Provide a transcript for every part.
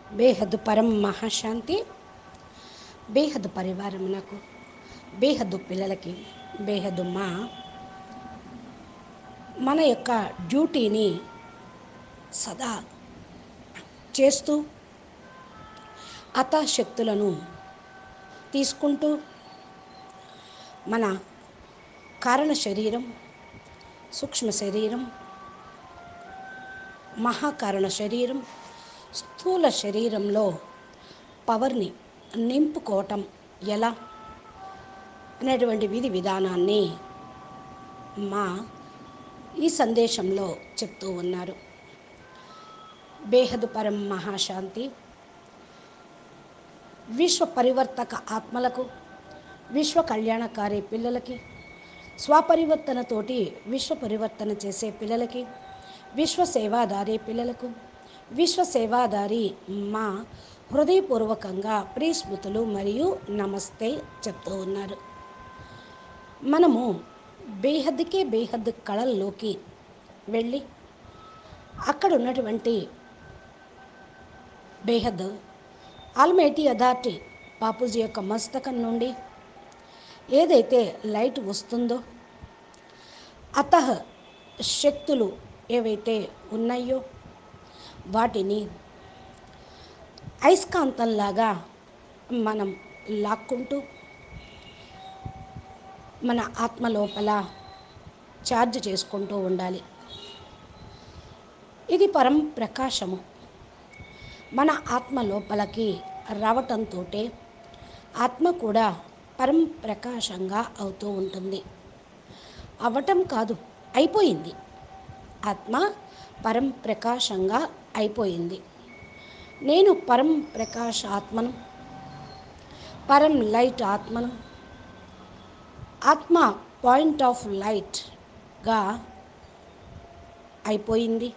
బేహద్దు పరం మహాశాంతి బేహద్దు పరివారమునకు బేహద్దు పిల్లలకి బేహద్దు మా మన యొక్క డ్యూటీని సదా చేస్తూ అతాశక్తులను తీసుకుంటూ మన కారణ శరీరం సూక్ష్మ శరీరం మహాకారణ శరీరం స్థూల శరీరంలో పవర్ని నింపుకోవటం ఎలా అనేటువంటి విధి విధానాన్ని మా ఈ సందేశంలో చెప్తూ ఉన్నారు బేహదు పరం మహాశాంతి విశ్వ పరివర్తక ఆత్మలకు విశ్వ కళ్యాణకారి పిల్లలకి స్వపరివర్తనతోటి విశ్వ పరివర్తన చేసే పిల్లలకి విశ్వ సేవాదారి పిల్లలకు విశ్వ సేవాదారి మా హృదయపూర్వకంగా ప్రీస్మృతులు మరియు నమస్తే చెప్తూ ఉన్నారు మనము బేహద్దుకే బేహద్దు కళల్లోకి వెళ్ళి అక్కడ ఉన్నటువంటి బేహద్ ఆల్మేటి అథారిటీ బాపూజీ యొక్క మస్తకం నుండి ఏదైతే లైట్ వస్తుందో అతహ శక్తులు ఏవైతే ఉన్నాయో వాటిని అయస్కాంతంలాగా మనం లాక్కుంటూ మన ఆత్మ లోపల ఛార్జ్ చేసుకుంటూ ఉండాలి ఇది పరం ప్రకాశము మన ఆత్మ లోపలికి రావటంతో ఆత్మ కూడా పరం ప్రకాశంగా అవుతూ ఉంటుంది అవ్వటం కాదు అయిపోయింది ఆత్మ పరం ప్రకాశంగా అయిపోయింది నేను పరం ప్రకాశ ఆత్మను పరం లైట్ ఆత్మను ఆత్మ పాయింట్ ఆఫ్ లైట్గా అయిపోయింది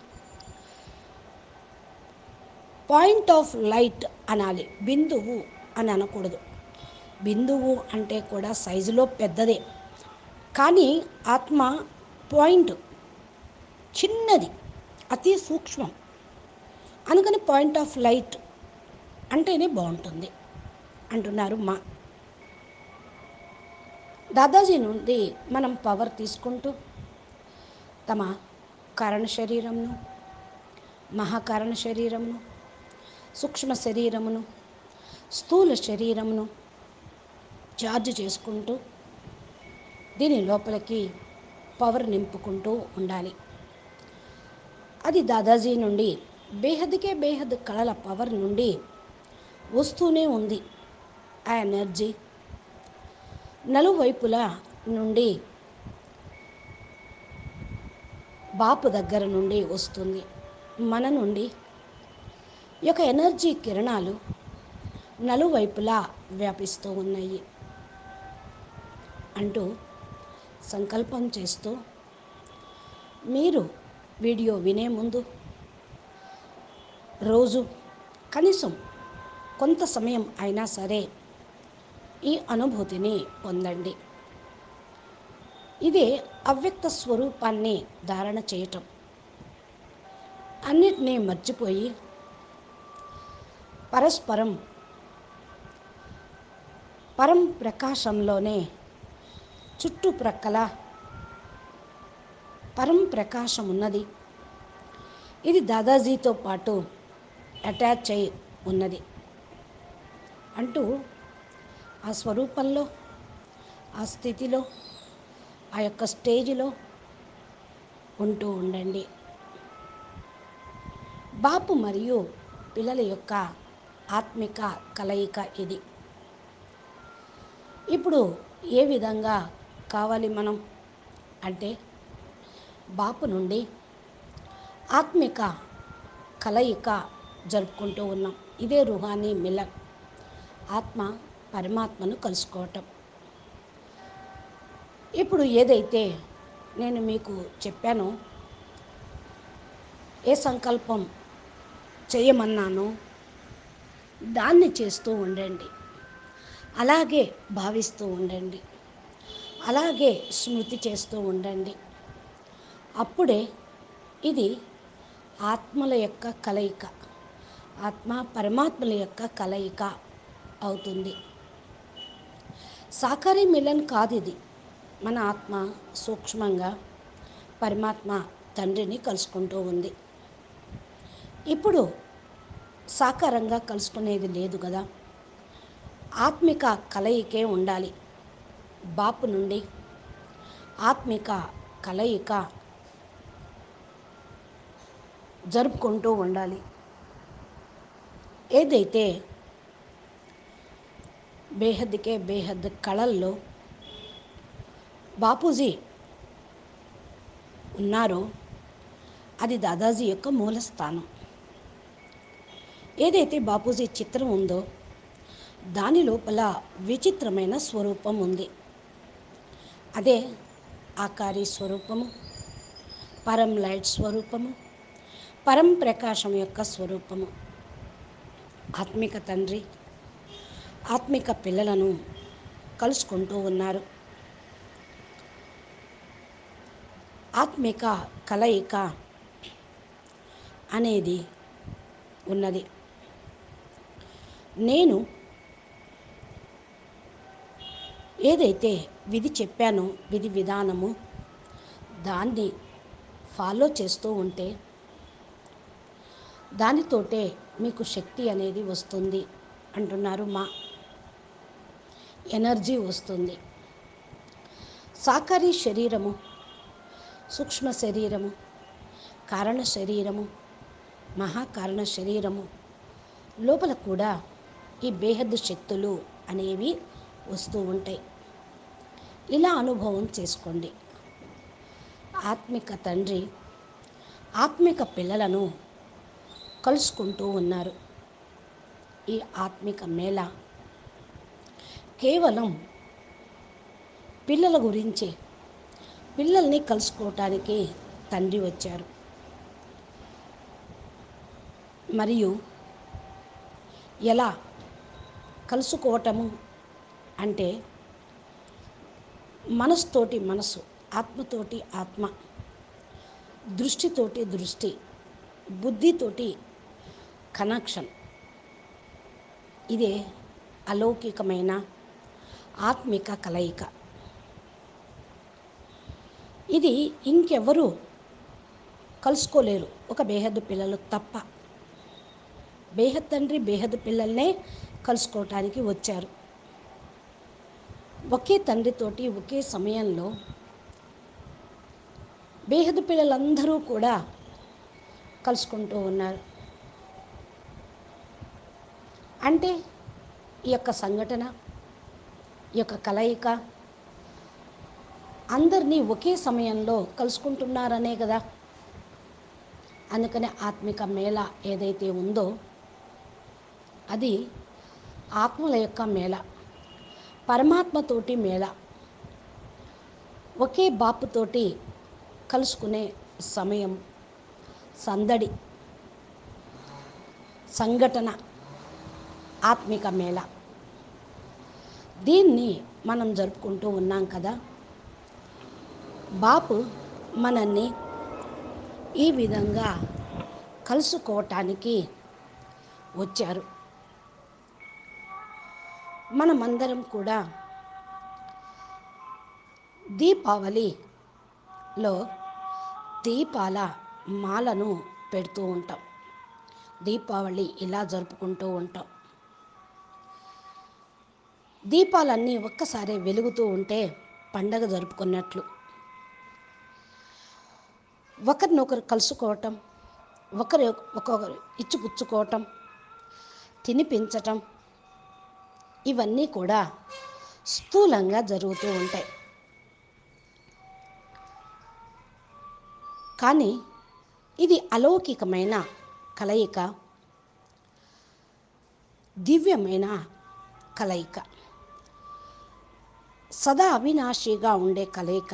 పాయింట్ ఆఫ్ లైట్ అనాలి బిందువు అని అనకూడదు బిందువు అంటే కూడా సైజులో పెద్దదే కానీ ఆత్మ పాయింట్ చిన్నది అతి సూక్ష్మం అందుకని పాయింట్ ఆఫ్ లైట్ అంటేనే బాగుంటుంది అంటున్నారు మా దాదాజీ నుండి మనం పవర్ తీసుకుంటూ తమ కారణ శరీరంను మహాకారణ శరీరమును సూక్ష్మ శరీరమును స్థూల శరీరమును ఛార్జ్ చేసుకుంటూ దీని లోపలికి పవర్ నింపుకుంటూ ఉండాలి అది దాదాజీ నుండి బేహద్కే బేహద్ కళల పవర్ నుండి వస్తూనే ఉంది ఆ ఎనర్జీ నలువైపుల నుండి బాపు దగ్గర నుండి వస్తుంది మన నుండి ఈ యొక్క ఎనర్జీ కిరణాలు నలువైపులా వ్యాపిస్తూ ఉన్నాయి అంటూ సంకల్పం చేస్తూ మీరు వీడియో వినే ముందు రోజు కనీసం కొంత సమయం అయినా సరే ఈ అనుభూతిని పొందండి ఇదే అవ్యక్త స్వరూపాన్ని ధారణ చేయటం అన్నిటినీ మర్చిపోయి పరస్పరం పరం ప్రకాశంలోనే చుట్టుప్రక్కల పరం ప్రకాశం ఉన్నది ఇది దాదాజీతో పాటు అటాచ్ అయి ఉన్నది అంటూ ఆ స్వరూపంలో ఆ స్థితిలో ఆ యొక్క స్టేజ్లో ఉంటూ ఉండండి బాపు మరియు పిల్లల యొక్క ఆత్మిక కలయిక ఇది ఇప్పుడు ఏ విధంగా కావాలి మనం అంటే బాపు నుండి ఆత్మిక కలయిక జరుపుకుంటూ ఉన్నాం ఇదే రుహానీ మిలన్ ఆత్మ పరమాత్మను కలుసుకోవటం ఇప్పుడు ఏదైతే నేను మీకు చెప్పానో ఏ సంకల్పం చేయమన్నానో దాన్ని చేస్తూ ఉండండి అలాగే భావిస్తూ ఉండండి అలాగే స్మృతి చేస్తూ ఉండండి అప్పుడే ఇది ఆత్మల యొక్క కలయిక ఆత్మ పరమాత్మల యొక్క కలయిక అవుతుంది సాకారి మిలన్ కాదు ఇది మన ఆత్మ సూక్ష్మంగా పరమాత్మ తండ్రిని కలుసుకుంటూ ఉంది ఇప్పుడు సాకారంగా కలుసుకునేది లేదు కదా ఆత్మిక కలయికే ఉండాలి బాపు నుండి ఆత్మిక కలయిక జరుపుకుంటూ ఉండాలి ఏదైతే బేహద్కే బేహద్ కళల్లో బాపూజీ ఉన్నారో అది దాదాజీ యొక్క మూల స్థానం ఏదైతే బాపూజీ చిత్రం ఉందో దాని లోపల విచిత్రమైన స్వరూపం ఉంది అదే ఆకారి స్వరూపము పరం లైట్ స్వరూపము పరం ప్రకాశం యొక్క స్వరూపము ఆత్మిక తండ్రి ఆత్మిక పిల్లలను కలుసుకుంటూ ఉన్నారు ఆత్మిక కలయిక అనేది ఉన్నది నేను ఏదైతే విధి చెప్పానో విధి విధానము దాన్ని ఫాలో చేస్తూ ఉంటే దానితోటే మీకు శక్తి అనేది వస్తుంది అంటున్నారు మా ఎనర్జీ వస్తుంది సాకారి శరీరము సూక్ష్మ శరీరము కారణ శరీరము మహాకారణ శరీరము లోపల కూడా ఈ బేహద్దు శక్తులు అనేవి వస్తూ ఉంటాయి ఇలా అనుభవం చేసుకోండి ఆత్మిక తండ్రి ఆత్మిక పిల్లలను కలుసుకుంటూ ఉన్నారు ఈ ఆత్మిక మేళ కేవలం పిల్లల గురించి పిల్లల్ని కలుసుకోవటానికి తండ్రి వచ్చారు మరియు ఎలా కలుసుకోవటము అంటే మనసుతోటి మనసు ఆత్మతోటి ఆత్మ దృష్టితోటి దృష్టి బుద్ధితోటి కనెక్షన్ ఇదే అలౌకికమైన ఆత్మిక కలయిక ఇది ఇంకెవరు కలుసుకోలేరు ఒక బేహద్దు పిల్లలు తప్ప బేహద్ తండ్రి బేహద్ పిల్లల్నే కలుసుకోవటానికి వచ్చారు ఒకే తండ్రితోటి ఒకే సమయంలో బేహద్ పిల్లలందరూ కూడా కలుసుకుంటూ ఉన్నారు అంటే ఈ యొక్క సంఘటన ఈ యొక్క కలయిక అందరినీ ఒకే సమయంలో కలుసుకుంటున్నారనే కదా అందుకనే ఆత్మిక మేళ ఏదైతే ఉందో అది ఆత్మల యొక్క మేళ పరమాత్మతోటి మేళ ఒకే బాపుతోటి కలుసుకునే సమయం సందడి సంఘటన ఆత్మిక మేళ దీన్ని మనం జరుపుకుంటూ ఉన్నాం కదా బాపు మనల్ని ఈ విధంగా కలుసుకోవటానికి వచ్చారు మనమందరం కూడా దీపావళిలో దీపాల మాలను పెడుతూ ఉంటాం దీపావళి ఇలా జరుపుకుంటూ ఉంటాం దీపాలన్నీ ఒక్కసారి వెలుగుతూ ఉంటే పండగ జరుపుకున్నట్లు ఒకరినొకరు కలుసుకోవటం ఒకరి ఒక్కొక్కరు ఇచ్చిపుచ్చుకోవటం తినిపించటం ఇవన్నీ కూడా స్థూలంగా జరుగుతూ ఉంటాయి కానీ ఇది అలౌకికమైన కలయిక దివ్యమైన కలయిక సదా అవినాశిగా ఉండే కలయిక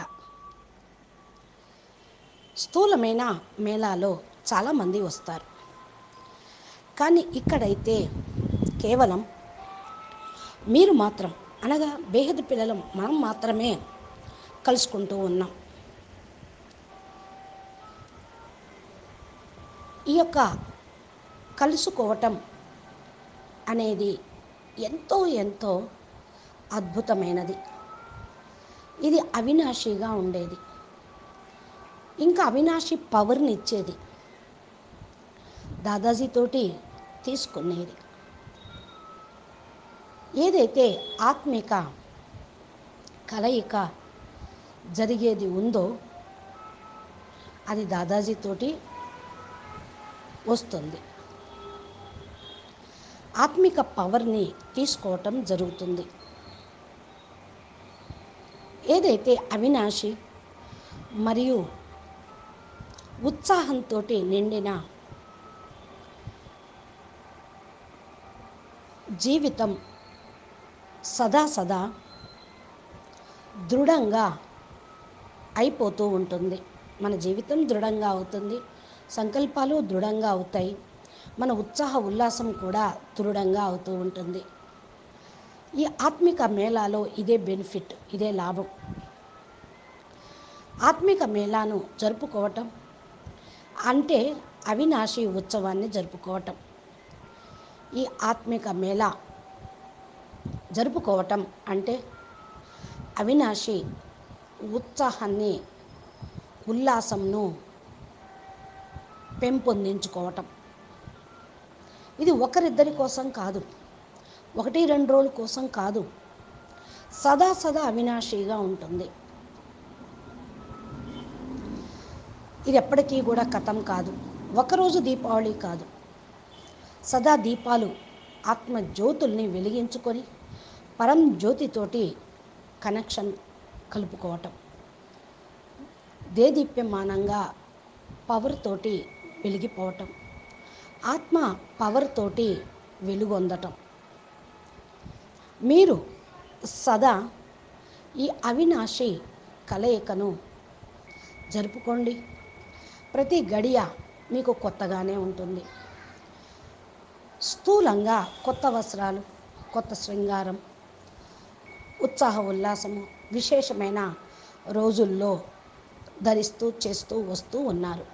స్థూలమైన మేళాలో చాలామంది వస్తారు కానీ ఇక్కడైతే కేవలం మీరు మాత్రం అనగా బేహద్ పిల్లలు మనం మాత్రమే కలుసుకుంటూ ఉన్నాం ఈ యొక్క కలుసుకోవటం అనేది ఎంతో ఎంతో అద్భుతమైనది ఇది అవినాశిగా ఉండేది ఇంకా అవినాశి పవర్ని ఇచ్చేది దాదాజీతోటి తీసుకునేది ఏదైతే ఆత్మిక కలయిక జరిగేది ఉందో అది దాదాజీతోటి వస్తుంది ఆత్మిక పవర్ని తీసుకోవటం జరుగుతుంది ఏదైతే అవినాశి మరియు ఉత్సాహంతో నిండిన జీవితం సదా సదా దృఢంగా అయిపోతూ ఉంటుంది మన జీవితం దృఢంగా అవుతుంది సంకల్పాలు దృఢంగా అవుతాయి మన ఉత్సాహ ఉల్లాసం కూడా దృఢంగా అవుతూ ఉంటుంది ఈ ఆత్మిక మేళాలో ఇదే బెనిఫిట్ ఇదే లాభం ఆత్మిక మేళాను జరుపుకోవటం అంటే అవినాశి ఉత్సవాన్ని జరుపుకోవటం ఈ ఆత్మిక మేళా జరుపుకోవటం అంటే అవినాశి ఉత్సాహాన్ని ఉల్లాసంను పెంపొందించుకోవటం ఇది ఒకరిద్దరి కోసం కాదు ఒకటి రెండు రోజుల కోసం కాదు సదా సదా అవినాశిగా ఉంటుంది ఇది ఎప్పటికీ కూడా కథం కాదు ఒకరోజు దీపావళి కాదు సదా దీపాలు ఆత్మ జ్యోతుల్ని వెలిగించుకొని పరం జ్యోతితోటి కనెక్షన్ కలుపుకోవటం దేదీప్యమానంగా పవర్ తోటి వెలిగిపోవటం ఆత్మ పవర్ తోటి వెలుగొందటం మీరు సదా ఈ అవినాశి కలయికను జరుపుకోండి ప్రతి గడియ మీకు కొత్తగానే ఉంటుంది స్థూలంగా కొత్త వస్త్రాలు కొత్త శృంగారం ఉత్సాహ ఉల్లాసము విశేషమైన రోజుల్లో ధరిస్తూ చేస్తూ వస్తూ ఉన్నారు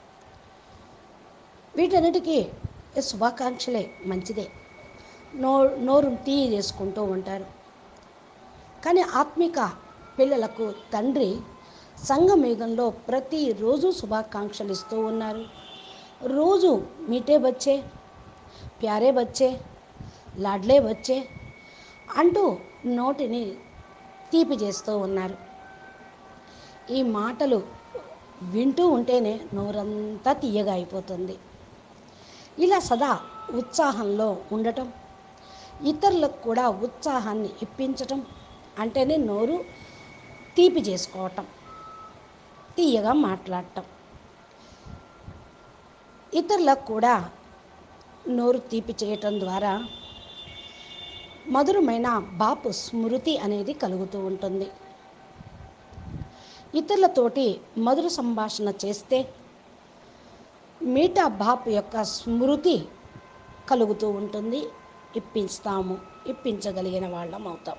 వీటన్నిటికీ శుభాకాంక్షలే మంచిదే నో నోరు టీ చేసుకుంటూ ఉంటారు కానీ ఆత్మిక పిల్లలకు తండ్రి సంఘమేఘంలో ప్రతిరోజు శుభాకాంక్షలు ఇస్తూ ఉన్నారు రోజు మీటే బచ్చే ప్యారే బచ్చే లాడ్లే బచ్చే అంటూ నోటిని తీపి చేస్తూ ఉన్నారు ఈ మాటలు వింటూ ఉంటేనే నోరంతా తీయగా అయిపోతుంది ఇలా సదా ఉత్సాహంలో ఉండటం ఇతరులకు కూడా ఉత్సాహాన్ని ఇప్పించటం అంటేనే నోరు తీపి చేసుకోవటం తీయగా మాట్లాడటం ఇతరులకు కూడా నోరు తీపి చేయటం ద్వారా మధురమైన బాపు స్మృతి అనేది కలుగుతూ ఉంటుంది ఇతరులతోటి మధుర సంభాషణ చేస్తే మీటా బాపు యొక్క స్మృతి కలుగుతూ ఉంటుంది ఇప్పిస్తాము ఇప్పించగలిగిన వాళ్ళం అవుతాం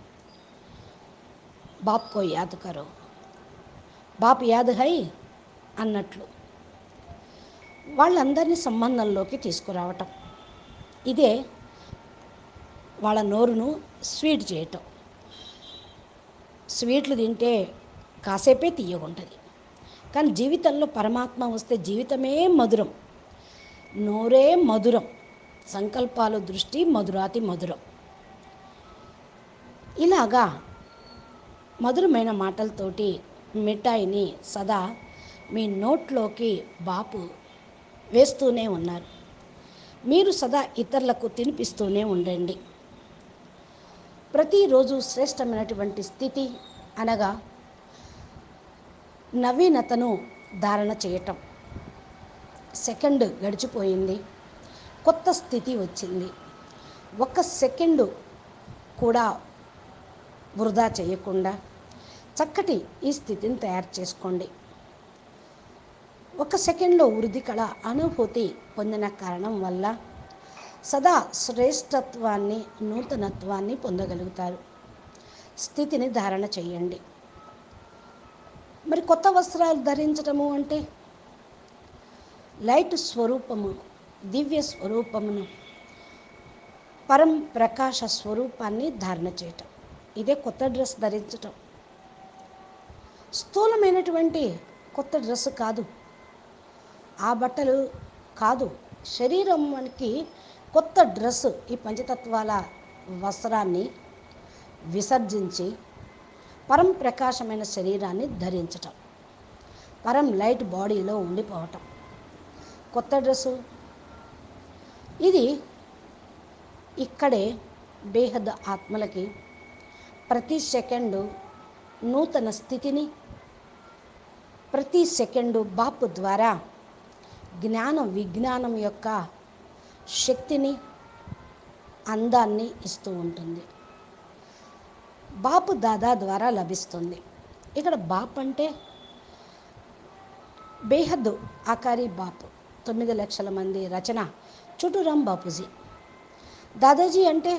బాప్ కో యాద్ కరో బాప్ యాద్ హై అన్నట్లు వాళ్ళందరినీ సంబంధంలోకి తీసుకురావటం ఇదే వాళ్ళ నోరును స్వీట్ చేయటం స్వీట్లు తింటే కాసేపే తీయగుంటుంది కానీ జీవితంలో పరమాత్మ వస్తే జీవితమే మధురం నోరే మధురం సంకల్పాలు దృష్టి మధురాతి మధురం ఇలాగా మధురమైన మాటలతోటి మిఠాయిని సదా మీ నోట్లోకి బాపు వేస్తూనే ఉన్నారు మీరు సదా ఇతరులకు తినిపిస్తూనే ఉండండి ప్రతిరోజు శ్రేష్టమైనటువంటి స్థితి అనగా నవీనతను ధారణ చేయటం సెకండ్ గడిచిపోయింది కొత్త స్థితి వచ్చింది ఒక్క సెకండు కూడా వృధా చేయకుండా చక్కటి ఈ స్థితిని తయారు చేసుకోండి ఒక సెకండ్లో వృద్ధి కళ అనుభూతి పొందిన కారణం వల్ల సదా శ్రేష్టత్వాన్ని నూతనత్వాన్ని పొందగలుగుతారు స్థితిని ధారణ చేయండి మరి కొత్త వస్త్రాలు ధరించటము అంటే లైట్ స్వరూపము దివ్య స్వరూపమును పరం ప్రకాశ స్వరూపాన్ని ధారణ చేయటం ఇదే కొత్త డ్రెస్ ధరించటం స్థూలమైనటువంటి కొత్త డ్రెస్ కాదు ఆ బట్టలు కాదు శరీరం మనకి కొత్త డ్రెస్ ఈ పంచతత్వాల వస్త్రాన్ని విసర్జించి పరం ప్రకాశమైన శరీరాన్ని ధరించటం పరం లైట్ బాడీలో ఉండిపోవటం కొత్త డ్రెస్సు ఇది ఇక్కడే బేహద్ ఆత్మలకి ప్రతి సెకండు నూతన స్థితిని ప్రతి సెకండు బాపు ద్వారా జ్ఞాన విజ్ఞానం యొక్క శక్తిని అందాన్ని ఇస్తూ ఉంటుంది బాపు దాదా ద్వారా లభిస్తుంది ఇక్కడ బాప్ అంటే బేహద్దు ఆకారి బాపు తొమ్మిది లక్షల మంది రచన చుటూరాం బాపూజీ దాదాజీ అంటే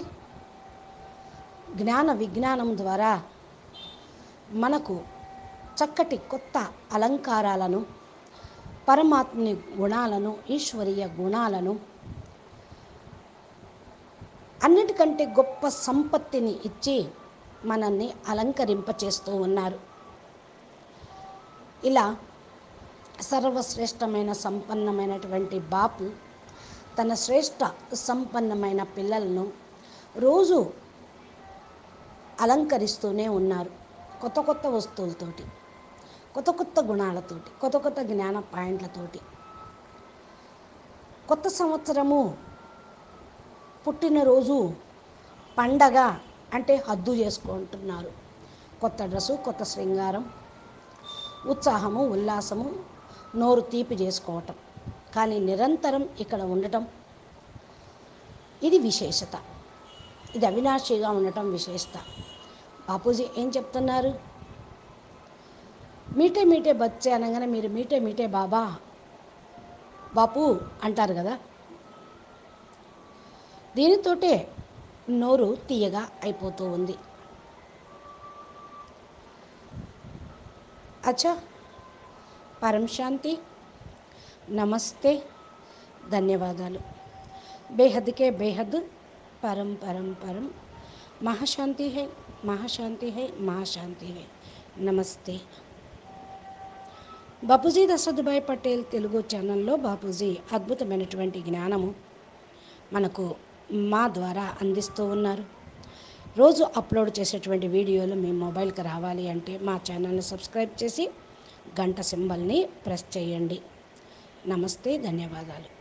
జ్ఞాన విజ్ఞానం ద్వారా మనకు చక్కటి కొత్త అలంకారాలను పరమాత్మని గుణాలను ఈశ్వరీయ గుణాలను అన్నిటికంటే గొప్ప సంపత్తిని ఇచ్చి మనల్ని అలంకరింపచేస్తూ ఉన్నారు ఇలా సర్వశ్రేష్టమైన సంపన్నమైనటువంటి బాపు తన శ్రేష్ట సంపన్నమైన పిల్లలను రోజు అలంకరిస్తూనే ఉన్నారు కొత్త కొత్త వస్తువులతోటి కొత్త కొత్త గుణాలతోటి కొత్త కొత్త జ్ఞాన పాయింట్లతోటి కొత్త సంవత్సరము పుట్టినరోజు పండగ అంటే హద్దు చేసుకుంటున్నారు కొత్త డ్రెస్సు కొత్త శృంగారం ఉత్సాహము ఉల్లాసము నోరు తీపి చేసుకోవటం కానీ నిరంతరం ఇక్కడ ఉండటం ఇది విశేషత ఇది అవినాశిగా ఉండటం విశేషత బాపూజీ ఏం చెప్తున్నారు మీటే మీటే బచ్చే అనగానే మీరు మీటే మీటే బాబా బాపు అంటారు కదా దీనితోటే నోరు తీయగా అయిపోతూ ఉంది అచ్చా పరం శాంతి నమస్తే ధన్యవాదాలు బేహద్కే బేహద్ పరం పరం పరం మహాశాంతి హై మహాశాంతి హై మహాశాంతి హై నమస్తే బాపూజీ దశరథభాయ్ పటేల్ తెలుగు ఛానల్లో బాపూజీ అద్భుతమైనటువంటి జ్ఞానము మనకు మా ద్వారా అందిస్తూ ఉన్నారు రోజు అప్లోడ్ చేసేటువంటి వీడియోలు మీ మొబైల్కి రావాలి అంటే మా ఛానల్ని సబ్స్క్రైబ్ చేసి గంట సింబల్ని ప్రెస్ చేయండి నమస్తే ధన్యవాదాలు